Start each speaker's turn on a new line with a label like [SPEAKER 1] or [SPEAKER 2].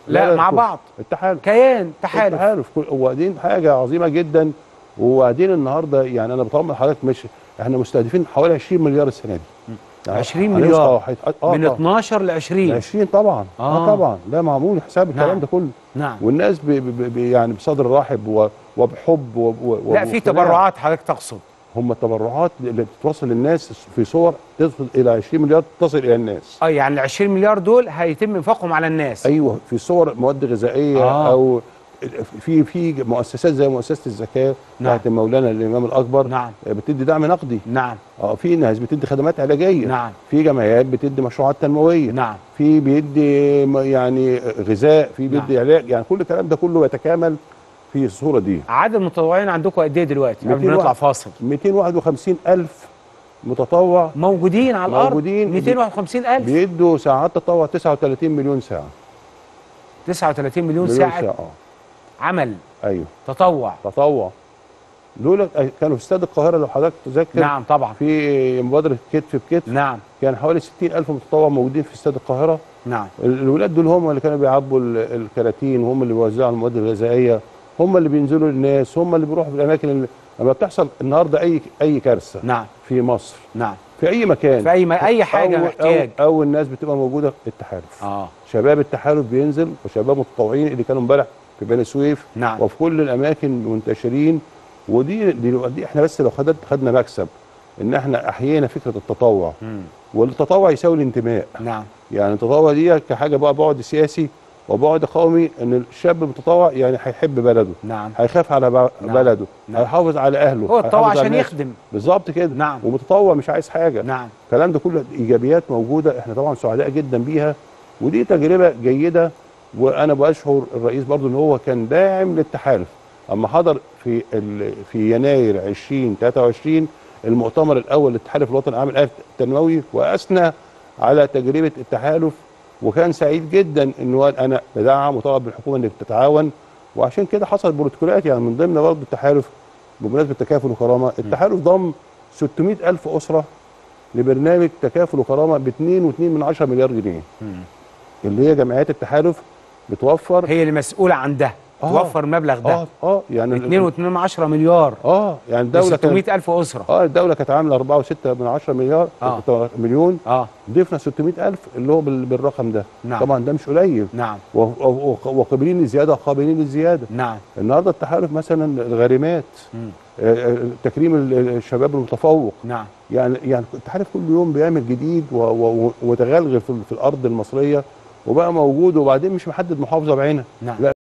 [SPEAKER 1] لا, مع
[SPEAKER 2] كل-
[SPEAKER 1] بعض
[SPEAKER 2] التحالف
[SPEAKER 1] كيان تحالف
[SPEAKER 2] التحالف كل- وبعدين حاجه عظيمه جدا وبعدين النهارده يعني انا بطمن حضرتك مش احنا مستهدفين حوالي 20 مليار السنه دي يعني
[SPEAKER 1] 20
[SPEAKER 2] هنوصل-
[SPEAKER 1] مليار.
[SPEAKER 2] اه هيت- اه
[SPEAKER 1] من
[SPEAKER 2] طبعاً.
[SPEAKER 1] 12 ل 20
[SPEAKER 2] 20 طبعا اه,
[SPEAKER 1] آه.
[SPEAKER 2] طبعا ده معمول حساب الكلام
[SPEAKER 1] نعم.
[SPEAKER 2] ده كله
[SPEAKER 1] نعم
[SPEAKER 2] والناس ب ب ب يعني بصدر رحب و- وبحب و- و-
[SPEAKER 1] لا في
[SPEAKER 2] واقتناع.
[SPEAKER 1] تبرعات حضرتك تقصد
[SPEAKER 2] هم التبرعات اللي بتوصل للناس في صور تصل الى 20 مليار تصل الى الناس
[SPEAKER 1] اه يعني ال 20 مليار دول هيتم انفاقهم على الناس
[SPEAKER 2] ايوه في صور مواد غذائيه
[SPEAKER 1] آه.
[SPEAKER 2] آه. او في في مؤسسات زي مؤسسه الزكاه
[SPEAKER 1] نعم.
[SPEAKER 2] بتاعت مولانا الامام الاكبر
[SPEAKER 1] نعم
[SPEAKER 2] بتدي دعم نقدي
[SPEAKER 1] نعم
[SPEAKER 2] اه في ناس بتدي خدمات علاجيه
[SPEAKER 1] نعم
[SPEAKER 2] في جمعيات بتدي مشروعات تنمويه
[SPEAKER 1] نعم
[SPEAKER 2] في بيدي م- يعني غذاء في بيدي علاج يعني كل الكلام ده كله يتكامل في الصوره دي
[SPEAKER 1] عدد المتطوعين عندكم قد ايه دلوقتي قبل ما
[SPEAKER 2] 201.
[SPEAKER 1] نطلع فاصل
[SPEAKER 2] 251 الف متطوع
[SPEAKER 1] موجودين على الارض
[SPEAKER 2] موجودين.
[SPEAKER 1] 251000
[SPEAKER 2] بيدوا ساعات تطوع 39 مليون ساعه
[SPEAKER 1] 39 مليون
[SPEAKER 2] مليون
[SPEAKER 1] ساعه
[SPEAKER 2] اه
[SPEAKER 1] عمل
[SPEAKER 2] ايوه
[SPEAKER 1] تطوع
[SPEAKER 2] تطوع دول كانوا في استاد القاهره لو حضرتك تذكر
[SPEAKER 1] نعم طبعا
[SPEAKER 2] في مبادره كتف بكتف
[SPEAKER 1] نعم
[SPEAKER 2] كان حوالي 60 الف متطوع موجودين في استاد القاهره
[SPEAKER 1] نعم
[SPEAKER 2] ال- الولاد دول هم اللي كانوا بيعبوا ال- الكراتين وهم اللي بيوزعوا المواد الغذائيه هم اللي بينزلوا للناس هم اللي بيروحوا في الاماكن اللي لما بتحصل النهارده اي اي كارثه
[SPEAKER 1] نعم
[SPEAKER 2] في مصر
[SPEAKER 1] نعم
[SPEAKER 2] في اي مكان
[SPEAKER 1] في اي ما اي حاجه
[SPEAKER 2] أول-
[SPEAKER 1] محتاج
[SPEAKER 2] أول, اول ناس بتبقى موجوده في التحالف
[SPEAKER 1] اه
[SPEAKER 2] شباب التحالف بينزل وشباب متطوعين اللي كانوا امبارح في بني سويف
[SPEAKER 1] نعم
[SPEAKER 2] وفي كل الاماكن منتشرين ودي دي, دي احنا بس لو خدت خدنا مكسب ان احنا احيينا فكره التطوع
[SPEAKER 1] مم.
[SPEAKER 2] والتطوع يساوي الانتماء
[SPEAKER 1] نعم
[SPEAKER 2] يعني التطوع دي كحاجه بقى بعد سياسي وبعد قومي ان الشاب المتطوع يعني هيحب بلده
[SPEAKER 1] نعم
[SPEAKER 2] هيخاف على ب-
[SPEAKER 1] نعم.
[SPEAKER 2] بلده
[SPEAKER 1] نعم.
[SPEAKER 2] هيحافظ على اهله
[SPEAKER 1] هو التطوع
[SPEAKER 2] هيحافظ على
[SPEAKER 1] عشان
[SPEAKER 2] الناس.
[SPEAKER 1] يخدم
[SPEAKER 2] بالظبط كده
[SPEAKER 1] نعم.
[SPEAKER 2] ومتطوع مش عايز حاجه
[SPEAKER 1] نعم
[SPEAKER 2] الكلام ده كله ايجابيات موجوده احنا طبعا سعداء جدا بيها ودي تجربه جيده وانا بشعر الرئيس برضو ان هو كان داعم للتحالف اما حضر في ال... في يناير 2023 المؤتمر الاول للتحالف الوطني العام الآلي التنموي واثنى على تجربه التحالف وكان سعيد جدا ان هو انا بدعم وطلب من الحكومه ان تتعاون وعشان كده حصل بروتوكولات يعني من ضمن برضه التحالف بمناسبه تكافل وكرامه التحالف ضم 600 الف اسره لبرنامج تكافل وكرامه ب 2.2 مليار جنيه
[SPEAKER 1] مم.
[SPEAKER 2] اللي هي جمعيات التحالف بتوفر
[SPEAKER 1] هي اللي مسؤوله عن ده
[SPEAKER 2] آه.
[SPEAKER 1] توفر المبلغ ده
[SPEAKER 2] اه اه يعني
[SPEAKER 1] 2.2 مليار
[SPEAKER 2] اه يعني الدوله كانت
[SPEAKER 1] 600 الف اسره
[SPEAKER 2] اه الدوله كانت عامله 4.6 من 10 مليار
[SPEAKER 1] آه.
[SPEAKER 2] مليون
[SPEAKER 1] اه
[SPEAKER 2] ضفنا 600 الف اللي هو بال- بالرقم ده
[SPEAKER 1] نعم.
[SPEAKER 2] طبعا ده مش قليل
[SPEAKER 1] نعم
[SPEAKER 2] و- و- وقابلين للزياده قابلين للزياده
[SPEAKER 1] نعم
[SPEAKER 2] النهارده التحالف مثلا الغارمات
[SPEAKER 1] مم.
[SPEAKER 2] آه، آه، تكريم ال- الشباب المتفوق
[SPEAKER 1] نعم
[SPEAKER 2] يعني يعني التحالف كل يوم بيعمل جديد و- و- ومتغلغل في في الارض المصريه وبقى موجود وبعدين مش محدد محافظه بعينها
[SPEAKER 1] نعم
[SPEAKER 2] لا